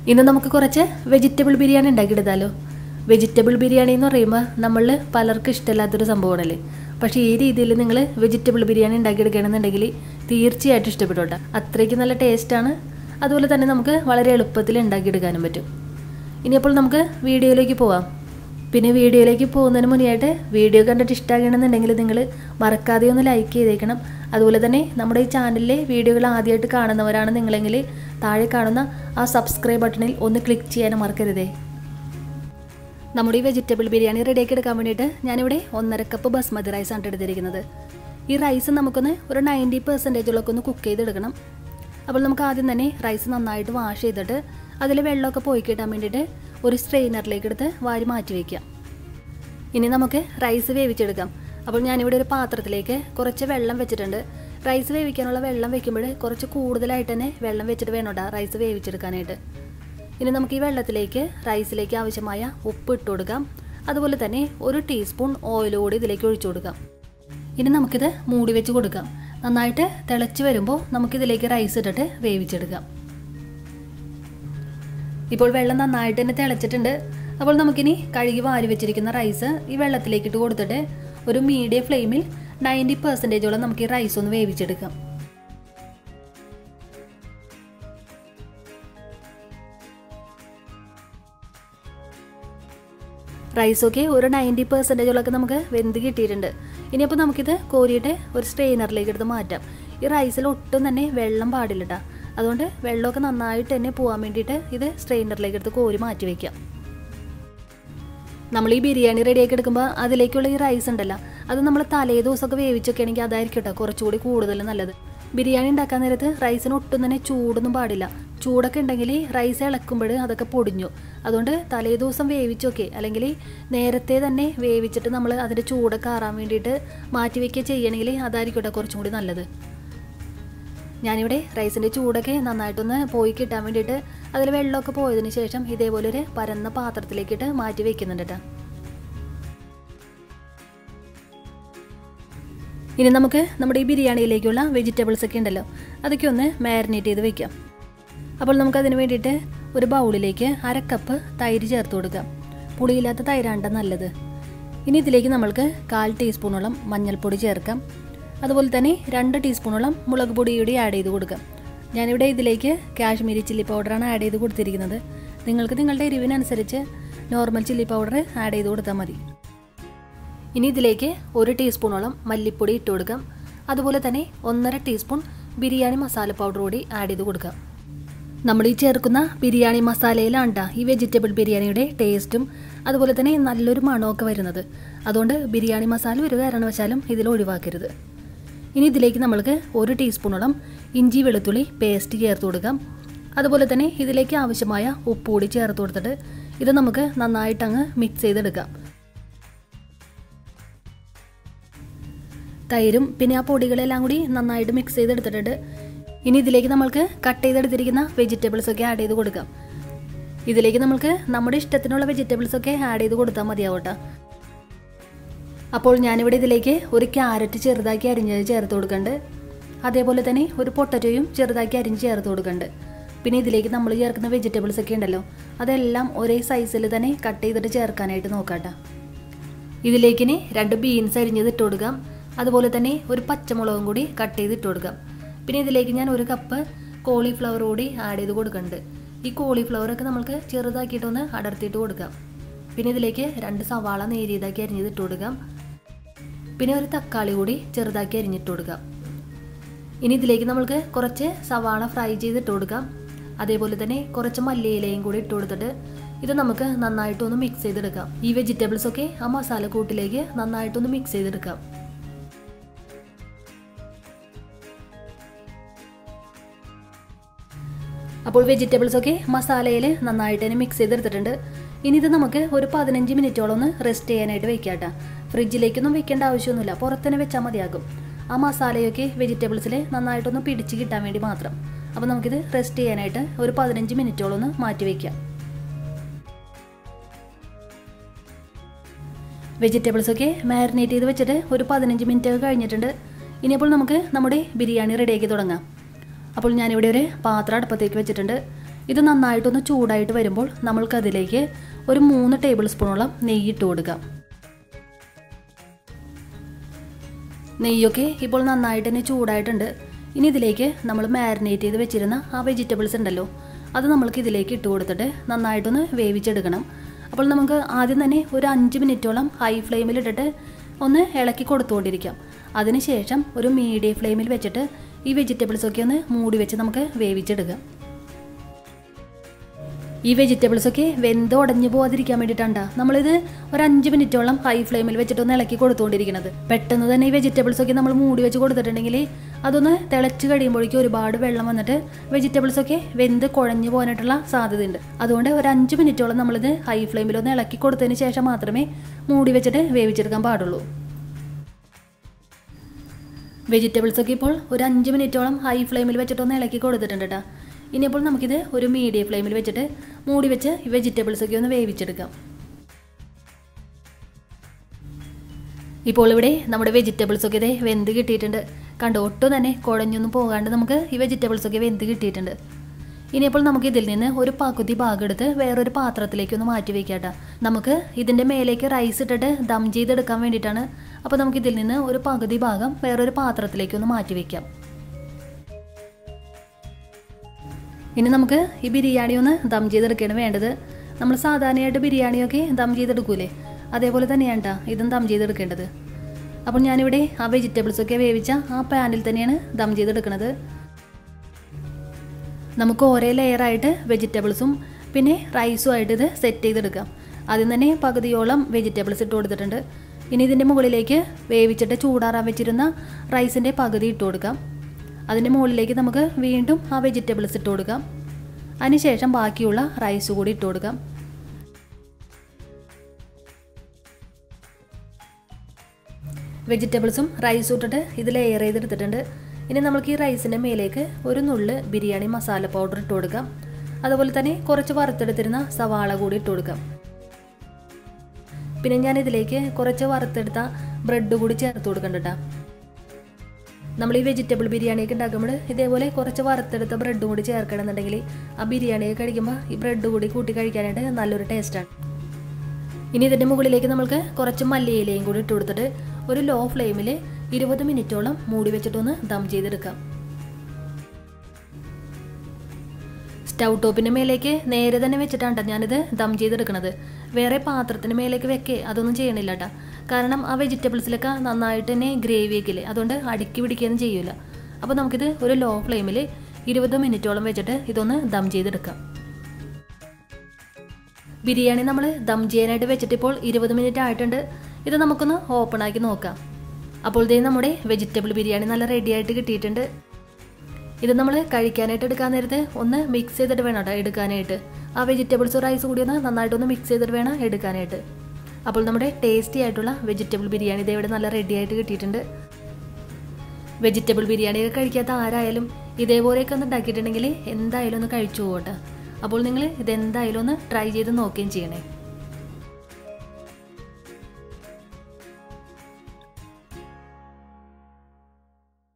ഇന്ന് നമുക്ക് കുറച്ച് വെജിറ്റബിൾ ബിരിയാണി ഉണ്ടാക്കിയെടുത്താലോ വെജിറ്റബിൾ ബിരിയാണി എന്ന് പറയുമ്പോൾ നമ്മൾ പലർക്കും ഇഷ്ടമില്ലാത്തൊരു സംഭവമാണല്ലേ പക്ഷേ ഈ രീതിയിൽ നിങ്ങൾ വെജിറ്റബിൾ ബിരിയാണി ഉണ്ടാക്കിയെടുക്കുകയാണെന്നുണ്ടെങ്കിൽ തീർച്ചയായിട്ടും ഇഷ്ടപ്പെട്ടോട്ടെ അത്രയ്ക്ക് നല്ല ടേസ്റ്റാണ് അതുപോലെ തന്നെ നമുക്ക് വളരെ എളുപ്പത്തിൽ ഉണ്ടാക്കിയെടുക്കാനും പറ്റും ഇനിയപ്പോൾ നമുക്ക് വീഡിയോയിലേക്ക് പോവാം പിന്നെ വീഡിയോയിലേക്ക് പോകുന്നതിന് മുന്നേയായിട്ട് വീഡിയോ കണ്ടിട്ട് ഇഷ്ടമാകണമെന്നുണ്ടെങ്കിൽ നിങ്ങൾ മറക്കാതെ ഒന്ന് ലൈക്ക് ചെയ്തേക്കണം അതുപോലെ തന്നെ നമ്മുടെ ഈ ചാനലിലെ വീഡിയോകൾ ആദ്യമായിട്ട് കാണുന്നവരാണ് നിങ്ങളെങ്കിൽ താഴെ കാണുന്ന ആ സബ്സ്ക്രൈബ് ബട്ടണിൽ ഒന്ന് ക്ലിക്ക് ചെയ്യാനും മറക്കരുതേ നമ്മുടെ ഈ വെജിറ്റബിൾ ബിരിയാണി റെഡിയാക്കി എടുക്കാൻ വേണ്ടിയിട്ട് ഞാനിവിടെ ഒന്നര കപ്പ് ബസ്മതി റൈസാണ് എടുത്തിരിക്കുന്നത് ഈ റൈസ് നമുക്കൊന്ന് ഒരു നയൻറ്റി പെർസെൻറ്റേജുള്ളൊക്കെ ഒന്ന് കുക്ക് ചെയ്തെടുക്കണം അപ്പോൾ നമുക്ക് ആദ്യം തന്നെ റൈസ് നന്നായിട്ട് വാഷ് ചെയ്തിട്ട് അതിൽ വെള്ളമൊക്കെ പോയി കിട്ടാൻ വേണ്ടിയിട്ട് ഒരു സ്ട്രെയിനറിലേക്ക് എടുത്ത് വാരി മാറ്റി വയ്ക്കാം ഇനി നമുക്ക് റൈസ് വേവിച്ചെടുക്കാം അപ്പോൾ ഞാനിവിടെ ഒരു പാത്രത്തിലേക്ക് കുറച്ച് വെള്ളം വെച്ചിട്ടുണ്ട് റൈസ് വേവിക്കാനുള്ള വെള്ളം വെക്കുമ്പോൾ കുറച്ച് കൂടുതലായിട്ട് തന്നെ വെള്ളം വെച്ചിട്ട് വേണോട്ടാ റൈസ് വേവിച്ചെടുക്കാനായിട്ട് ഇനി നമുക്ക് ഈ വെള്ളത്തിലേക്ക് റൈസിലേക്ക് ആവശ്യമായ ഉപ്പ് ഇട്ട് കൊടുക്കാം അതുപോലെ തന്നെ ഒരു ടീസ്പൂൺ ഓയിൽ കൂടി ഇതിലേക്ക് ഒഴിച്ചു കൊടുക്കാം ഇനി നമുക്കിത് മൂടി വെച്ച് കൊടുക്കാം നന്നായിട്ട് തിളച്ച് വരുമ്പോൾ നമുക്കിതിലേക്ക് റൈസ് ഇട്ടിട്ട് വേവിച്ചെടുക്കാം ഇപ്പോൾ വെള്ളം നന്നായിട്ട് തന്നെ തിളച്ചിട്ടുണ്ട് അപ്പോൾ നമുക്കിനി കഴുകി വാരി വെച്ചിരിക്കുന്ന റൈസ് ഈ വെള്ളത്തിലേക്ക് ഇട്ട് കൊടുത്തിട്ട് ഒരു മീഡിയം ഫ്ലെയിമിൽ നയൻറ്റി പെർസെൻറ്റേജോളം നമുക്ക് ഈ റൈസ് ഒന്ന് വേവിച്ചെടുക്കാം റൈസൊക്കെ ഒരു നയൻറ്റി പെർസെൻറ്റേജോളൊക്കെ നമുക്ക് വെന്ത് കിട്ടിയിട്ടുണ്ട് ഇനിയിപ്പോൾ നമുക്കിത് കോരിയിട്ട് ഒരു സ്ട്രെയിനറിലേക്ക് എടുത്ത് മാറ്റാം ഈ റൈസിൽ ഒട്ടും തന്നെ വെള്ളം പാടില്ല കേട്ടോ അതുകൊണ്ട് വെള്ളമൊക്കെ നന്നായിട്ട് തന്നെ പോകാൻ വേണ്ടിയിട്ട് ഇത് സ്ട്രെയിനറിലേക്ക് എടുത്ത് കോരി മാറ്റി വയ്ക്കാം നമ്മൾ ഈ ബിരിയാണി റെഡിയാക്കി എടുക്കുമ്പോൾ അതിലേക്കുള്ള ഈ റൈസ് ഉണ്ടല്ലോ അത് നമ്മൾ തലേ ദിവസമൊക്കെ വേവിച്ചൊക്കെ ആണെങ്കിൽ അതായിരിക്കും കേട്ടോ കുറച്ചുകൂടി കൂടുതൽ നല്ലത് ബിരിയാണി ഉണ്ടാക്കാൻ നേരത്ത് റൈസിന് ഒട്ടും തന്നെ ചൂടൊന്നും പാടില്ല ചൂടൊക്കെ ഉണ്ടെങ്കിൽ റൈസ് ഇളക്കുമ്പോൾ അതൊക്കെ പൊടിഞ്ഞു അതുകൊണ്ട് തലേ ദിവസം വേവിച്ചൊക്കെ അല്ലെങ്കിൽ നേരത്തെ തന്നെ വേവിച്ചിട്ട് നമ്മൾ അതിൻ്റെ ചൂടൊക്കെ ആറാൻ വേണ്ടിയിട്ട് മാറ്റി വയ്ക്കുക ചെയ്യണമെങ്കിൽ അതായിരിക്കും കേട്ടോ കുറച്ചും കൂടി നല്ലത് ഞാനിവിടെ റൈസിൻ്റെ ചൂടൊക്കെ നന്നായിട്ടൊന്ന് പോയി കിട്ടാൻ വേണ്ടിയിട്ട് അതിൽ വെള്ളമൊക്കെ പോയതിന് ശേഷം ഇതേപോലെ ഒരു പരന്ന പാത്രത്തിലേക്കിട്ട് മാറ്റി വെക്കുന്നുണ്ട് കേട്ടോ ഇനി നമുക്ക് നമ്മുടെ ഈ ബിരിയാണിയിലേക്കുള്ള വെജിറ്റബിൾസ് ഒക്കെ ഉണ്ടല്ലോ അതൊക്കെ ഒന്ന് മാരിനേറ്റ് ചെയ്ത് വെക്കാം അപ്പോൾ നമുക്ക് അതിന് വേണ്ടിയിട്ട് ഒരു ബൗളിലേക്ക് അര കപ്പ് തൈര് ചേർത്ത് കൊടുക്കാം പുളിയില്ലാത്ത തൈരാണ്ട നല്ലത് ഇനി ഇതിലേക്ക് നമ്മൾക്ക് കാൽ ടീസ്പൂണോളം മഞ്ഞൾപ്പൊടി ചേർക്കാം അതുപോലെ തന്നെ രണ്ട് ടീസ്പൂണോളം മുളക് പൊടി കൂടി ആഡ് ചെയ്ത് കൊടുക്കാം ഞാനിവിടെ ഇതിലേക്ക് കാശ്മീരി ചില്ലി പൗഡറാണ് ആഡ് ചെയ്ത് കൊടുത്തിരിക്കുന്നത് നിങ്ങൾക്ക് നിങ്ങളുടെ എരിവിനനുസരിച്ച് നോർമൽ ചില്ലി പൗഡർ ആഡ് ചെയ്ത് കൊടുത്താൽ മതി ഇനി ഇതിലേക്ക് ഒരു ടീസ്പൂണോളം മല്ലിപ്പൊടി ഇട്ട് കൊടുക്കാം അതുപോലെ തന്നെ ഒന്നര ടീസ്പൂൺ ബിരിയാണി മസാല പൗഡർ കൂടി ആഡ് ചെയ്ത് കൊടുക്കാം നമ്മൾ ഈ ചേർക്കുന്ന ബിരിയാണി മസാലയിലാണ് ഈ വെജിറ്റബിൾ ബിരിയാണിയുടെ ടേസ്റ്റും അതുപോലെ തന്നെ നല്ലൊരു മണമൊക്കെ വരുന്നത് അതുകൊണ്ട് ബിരിയാണി മസാല ഒരു കാരണവശാലും ഇതിൽ ഒഴിവാക്കരുത് ഇനി ഇതിലേക്ക് നമ്മൾക്ക് ഒരു ടീസ്പൂണോളം ഇഞ്ചി വെളുത്തുള്ളി പേസ്റ്റ് ചേർത്ത് കൊടുക്കാം അതുപോലെ തന്നെ ഇതിലേക്ക് ആവശ്യമായ ഉപ്പ് കൂടി ചേർത്ത് കൊടുത്തിട്ട് ഇത് നമുക്ക് നന്നായിട്ട് അങ്ങ് മിക്സ് ചെയ്തെടുക്കാം തൈരും പിന്നെ ആ പൊടികളെല്ലാം കൂടി നന്നായിട്ട് മിക്സ് ചെയ്തെടുത്തിട്ടുണ്ട് ഇനി ഇതിലേക്ക് നമ്മൾക്ക് കട്ട് ചെയ്തെടുത്തിരിക്കുന്ന വെജിറ്റബിൾസ് ഒക്കെ ആഡ് ചെയ്ത് കൊടുക്കാം ഇതിലേക്ക് നമ്മൾക്ക് നമ്മുടെ ഇഷ്ടത്തിനുള്ള വെജിറ്റബിൾസ് ഒക്കെ ആഡ് ചെയ്ത് കൊടുത്താൽ മതിയാവട്ടെ അപ്പോൾ ഞാനിവിടെ ഇതിലേക്ക് ഒരു ക്യാരറ്റ് ചെറുതാക്കി അരിഞ്ഞത് ചേർത്ത് കൊടുക്കുന്നുണ്ട് അതേപോലെ തന്നെ ഒരു പൊട്ടറ്റോയും ചെറുതാക്കി അരിഞ്ഞ് ചേർത്ത് കൊടുക്കുന്നുണ്ട് പിന്നെ ഇതിലേക്ക് നമ്മൾ ചേർക്കുന്ന വെജിറ്റബിൾസ് ഒക്കെ ഉണ്ടല്ലോ അതെല്ലാം ഒരേ സൈസിൽ തന്നെ കട്ട് ചെയ്തിട്ട് ചേർക്കാനായിട്ട് നോക്കാട്ടോ ഇതിലേക്കിനി രണ്ട് ബീൻസ് അരിഞ്ഞത് ഇട്ട് കൊടുക്കാം അതുപോലെ തന്നെ ഒരു പച്ചമുളകും കൂടി കട്ട് ചെയ്ത് ഇട്ട് കൊടുക്കാം പിന്നെ ഇതിലേക്ക് ഞാൻ ഒരു കപ്പ് കോളിഫ്ലവർ കൂടി ആഡ് ചെയ്ത് കൊടുക്കുന്നുണ്ട് ഈ കോളിഫ്ലവറൊക്കെ നമുക്ക് ചെറുതാക്കിയിട്ടൊന്ന് അടർത്തിയിട്ട് കൊടുക്കാം പിന്നെ ഇതിലേക്ക് രണ്ട് സവാള നേരിയതാക്കി അരിഞ്ഞത് ഇട്ട് കൊടുക്കാം പിന്നെ ഒരു തക്കാളി കൂടി ചെറുതാക്കി അരിഞ്ഞിട്ട് കൊടുക്കാം ഇനി ഇതിലേക്ക് നമ്മൾക്ക് കുറച്ച് സവാള ഫ്രൈ ചെയ്തിട്ട് കൊടുക്കാം അതേപോലെ തന്നെ കുറച്ച് മല്ലിയിലയും കൂടി ഇട്ട് കൊടുത്തിട്ട് ഇത് നമുക്ക് നന്നായിട്ടൊന്ന് മിക്സ് ചെയ്തെടുക്കാം ഈ വെജിറ്റബിൾസ് ഒക്കെ ആ മസാല കൂട്ടിലേക്ക് നന്നായിട്ടൊന്ന് മിക്സ് ചെയ്തെടുക്കാം അപ്പോൾ വെജിറ്റബിൾസ് ഒക്കെ മസാലയിൽ നന്നായിട്ട് തന്നെ മിക്സ് ചെയ്തെടുത്തിട്ടുണ്ട് ഇനി ഇത് നമുക്ക് ഒരു പതിനഞ്ച് മിനിറ്റോളം ഒന്ന് റെസ്റ്റ് ചെയ്യാനായിട്ട് വെക്കാട്ടോ ഫ്രിഡ്ജിലേക്കൊന്നും വെക്കേണ്ട ആവശ്യമൊന്നുമില്ല പുറത്തന്നെ വെച്ചാൽ മതിയാകും ആ മസാലയൊക്കെ വെജിറ്റബിൾസിൽ നന്നായിട്ടൊന്ന് പിടിച്ച് കിട്ടാൻ വേണ്ടി മാത്രം അപ്പോൾ നമുക്കിത് റെസ്റ്റ് ചെയ്യാനായിട്ട് ഒരു പതിനഞ്ച് മിനിറ്റോളം ഒന്ന് മാറ്റി വയ്ക്കാം വെജിറ്റബിൾസ് ഒക്കെ മാരിനേറ്റ് ചെയ്ത് വെച്ചിട്ട് ഒരു പതിനഞ്ച് മിനിറ്റ് ഒക്കെ കഴിഞ്ഞിട്ടുണ്ട് ഇനിയപ്പോൾ നമുക്ക് നമ്മുടെ ബിരിയാണി റെഡിയാക്കി തുടങ്ങാം അപ്പോൾ ഞാനിവിടെ ഒരു പാത്രം അടുപ്പത്തേക്ക് വെച്ചിട്ടുണ്ട് ഇത് നന്നായിട്ടൊന്ന് ചൂടായിട്ട് വരുമ്പോൾ നമ്മൾക്കതിലേക്ക് ഒരു മൂന്ന് ടേബിൾ സ്പൂണോളം നെയ്യ് ഇട്ട് കൊടുക്കാം നെയ്യൊക്കെ ഇപ്പോൾ നന്നായിട്ട് തന്നെ ചൂടായിട്ടുണ്ട് ഇനി ഇതിലേക്ക് നമ്മൾ മാരിനേറ്റ് ചെയ്ത് വെച്ചിരുന്ന ആ വെജിറ്റബിൾസ് ഉണ്ടല്ലോ അത് നമ്മൾക്ക് ഇതിലേക്ക് ഇട്ട് കൊടുത്തിട്ട് നന്നായിട്ടൊന്ന് വേവിച്ചെടുക്കണം അപ്പോൾ നമുക്ക് ആദ്യം തന്നെ ഒരു അഞ്ച് മിനിറ്റോളം ഹൈ ഫ്ലെയിമിലിട്ടിട്ട് ഒന്ന് ഇളക്കി കൊടുത്തുകൊണ്ടിരിക്കാം അതിനുശേഷം ഒരു മീഡിയം ഫ്ലെയിമിൽ വെച്ചിട്ട് ഈ വെജിറ്റബിൾസൊക്കെ ഒന്ന് മൂടി വെച്ച് നമുക്ക് വേവിച്ചെടുക്കാം ഈ വെജിറ്റബിൾസ് ഒക്കെ വെന്ത് ഉടഞ്ഞു പോകാതിരിക്കാൻ വേണ്ടിയിട്ടാണ് നമ്മളിത് ഒരു അഞ്ച് മിനിറ്റോളം ഹൈ ഫ്ലെയിമിൽ വെച്ചിട്ട് ഒന്ന് ഇളക്കി കൊടുത്തുകൊണ്ടിരിക്കുന്നത് പെട്ടെന്ന് തന്നെ ഈ വെജിറ്റബിൾസ് ഒക്കെ നമ്മൾ മൂടി വെച്ച് കൊടുത്തിട്ടുണ്ടെങ്കിൽ അതൊന്ന് തിളച്ച് കഴിയുമ്പോഴേക്കും ഒരുപാട് വെള്ളം വന്നിട്ട് വെജിറ്റബിൾസ് ഒക്കെ വെന്ത് കുഴഞ്ഞു പോകാനായിട്ടുള്ള സാധ്യതയുണ്ട് അതുകൊണ്ട് ഒരു അഞ്ച് മിനിറ്റോളം നമ്മളിത് ഹൈ ഫ്ലെയിമിൽ ഒന്ന് ഇളക്കി കൊടുത്തതിന് ശേഷം മാത്രമേ മൂടി വെച്ചിട്ട് വേവിച്ചെടുക്കാൻ പാടുള്ളൂ വെജിറ്റബിൾസ് ഒക്കെ ഇപ്പോൾ ഒരു അഞ്ച് മിനിറ്റോളം ഹൈ ഫ്ലെയിമിൽ വെച്ചിട്ടൊന്ന് ഇളക്കി കൊടുത്തിട്ടുണ്ട് കേട്ടോ ഇനിയിപ്പോൾ നമുക്കിത് ഒരു മീഡിയം ഫ്ലെയിമിൽ വെച്ചിട്ട് മൂടി വെച്ച് ഈ വെജിറ്റബിൾസ് ഒക്കെ ഒന്ന് വേവിച്ചെടുക്കാം ഇപ്പോൾ ഇവിടെ നമ്മുടെ വെജിറ്റബിൾസ് ഒക്കെ ഇതേ വെന്ത് കിട്ടിയിട്ടുണ്ട് കണ്ടോ ഒട്ടും തന്നെ കുഴഞ്ഞൊന്നും പോകാണ്ട് നമുക്ക് ഈ വെജിറ്റബിൾസ് ഒക്കെ വെന്ത് കിട്ടിയിട്ടുണ്ട് ഇനിയിപ്പോൾ നമുക്ക് ഇതിൽ നിന്ന് ഒരു പകുതി ഭാഗം എടുത്ത് വേറൊരു പാത്രത്തിലേക്ക് ഒന്ന് മാറ്റി വെക്കാട്ടോ നമുക്ക് ഇതിൻ്റെ മേലേക്ക് റൈസ് ഇട്ടിട്ട് ദം ചെയ്തെടുക്കാൻ വേണ്ടിയിട്ടാണ് അപ്പോൾ നമുക്ക് ഇതിൽ നിന്ന് ഒരു പകുതി ഭാഗം വേറൊരു പാത്രത്തിലേക്ക് ഒന്ന് മാറ്റി വെക്കാം ഇനി നമുക്ക് ഈ ബിരിയാണി ഒന്ന് ദം ചെയ്തെടുക്കുകയാണ് വേണ്ടത് നമ്മൾ സാധാരണയായിട്ട് ബിരിയാണിയൊക്കെ ദം ചെയ്തെടുക്കൂലേ അതേപോലെ തന്നെയാണ് കേട്ടോ ഇതും ദം ചെയ്തെടുക്കേണ്ടത് അപ്പോൾ ഞാനിവിടെ ആ വെജിറ്റബിൾസ് ഒക്കെ വേവിച്ച ആ പാനിൽ തന്നെയാണ് ദം ചെയ്തെടുക്കുന്നത് നമുക്ക് ഓരോ ലെയറായിട്ട് വെജിറ്റബിൾസും പിന്നെ റൈസും ആയിട്ട് ഇത് സെറ്റ് ചെയ്തെടുക്കാം ആദ്യം തന്നെ പകുതിയോളം വെജിറ്റബിൾസ് ഇട്ട് കൊടുത്തിട്ടുണ്ട് ഇനി ഇതിൻ്റെ മുകളിലേക്ക് വേവിച്ചിട്ട് ചൂടാറാൻ വെച്ചിരുന്ന റൈസിൻ്റെ പകുതി ഇട്ട് കൊടുക്കാം അതിൻ്റെ മുകളിലേക്ക് നമുക്ക് വീണ്ടും ആ വെജിറ്റബിൾസ് ഇട്ട് കൊടുക്കാം അതിനുശേഷം ബാക്കിയുള്ള റൈസ് കൂടി ഇട്ട് കൊടുക്കാം വെജിറ്റബിൾസും റൈസും ഇട്ടിട്ട് ഇത് ലെയർ ചെയ്തെടുത്തിട്ടുണ്ട് ഇനി നമുക്ക് ഈ റൈസിൻ്റെ മേലേക്ക് ഒരു നുള്ള് ബിരിയാണി മസാല പൗഡർ ഇട്ട് കൊടുക്കാം അതുപോലെ തന്നെ കുറച്ച് വറുത്തെടുത്തിരുന്ന സവാള കൂടി ഇട്ട് കൊടുക്കാം പിന്നെ ഞാൻ ഇതിലേക്ക് കുറച്ച് വറുത്തെടുത്ത ബ്രെഡ് കൂടി ചേർത്ത് കൊടുക്കണ്ട നമ്മൾ ഈ വെജിറ്റബിൾ ബിരിയാണിയൊക്കെ ഉണ്ടാക്കുമ്പോൾ ഇതേപോലെ കുറച്ച് വറുത്തെടുത്ത ബ്രെഡും കൂടി ചേർക്കണമെന്നുണ്ടെങ്കിൽ ആ ബിരിയാണിയൊക്കെ കഴിക്കുമ്പോൾ ഈ ബ്രെഡ് കൂടി കൂട്ടി കഴിക്കാനായിട്ട് നല്ലൊരു ടേസ്റ്റാണ് ഇനി ഇതിൻ്റെ മുകളിലേക്ക് നമുക്ക് കുറച്ച് മല്ലിയിലയും കൂടി ഇട്ട് കൊടുത്തിട്ട് ഒരു ലോ ഫ്ലെയിമിൽ ഇരുപത് മിനിറ്റോളം മൂടി വെച്ചിട്ടൊന്ന് ദം ചെയ്തെടുക്കാം സ്റ്റൗ ടോപ്പിൻ്റെ മേലേക്ക് നേരെ തന്നെ വെച്ചിട്ടാണ് ഞാനിത് ദം ചെയ്തെടുക്കണത് വേറെ പാത്രത്തിന് മേലേക്ക് വെക്കേ അതൊന്നും ചെയ്യണില്ല കേട്ടോ കാരണം ആ വെജിറ്റബിൾസിലൊക്കെ നന്നായിട്ട് തന്നെ ഗ്രേവി ഒക്കെ ഇല്ലേ അതുകൊണ്ട് അടുക്കി പിടിക്കുകയൊന്നും ചെയ്യൂല അപ്പോൾ നമുക്കിത് ഒരു ലോ ഫ്ലെയിമിൽ ഇരുപത് മിനിറ്റോളം വെച്ചിട്ട് ഇതൊന്ന് ദം ചെയ്തെടുക്കാം ബിരിയാണി നമ്മൾ ദം ചെയ്യാനായിട്ട് വെച്ചിട്ട് ഇപ്പോൾ ഇരുപത് മിനിറ്റ് ആയിട്ടുണ്ട് ഇത് നമുക്കൊന്ന് ഓപ്പൺ ആക്കി നോക്കാം അപ്പോൾ ഇതേ നമ്മുടെ വെജിറ്റബിൾ ബിരിയാണി നല്ല റെഡി ആയിട്ട് കിട്ടിയിട്ടുണ്ട് ഇത് നമ്മൾ കഴിക്കാനായിട്ട് എടുക്കാൻ നേരത്ത് ഒന്ന് മിക്സ് ചെയ്തിട്ട് വേണം കേട്ടോ എടുക്കാനായിട്ട് ആ വെജിറ്റബിൾസ് റൈസ് കൂടി ഒന്ന് നന്നായിട്ടൊന്ന് മിക്സ് ചെയ്തിട്ട് വേണം എടുക്കാനായിട്ട് അപ്പോൾ നമ്മുടെ ടേസ്റ്റി ആയിട്ടുള്ള വെജിറ്റബിൾ ബിരിയാണി ഇത് ഇവിടെ നല്ല റെഡി ആയിട്ട് കിട്ടിയിട്ടുണ്ട് വെജിറ്റബിൾ ബിരിയാണിയൊക്കെ കഴിക്കാത്ത ആരായാലും ഇതേപോലെയൊക്കെ ഒന്ന് ഉണ്ടാക്കിയിട്ടുണ്ടെങ്കിൽ എന്തായാലും ഒന്ന് കഴിച്ചു പോകട്ടെ അപ്പോൾ നിങ്ങൾ ഇതെന്തായാലും ഒന്ന് ട്രൈ ചെയ്ത് നോക്കുകയും ചെയ്യണേ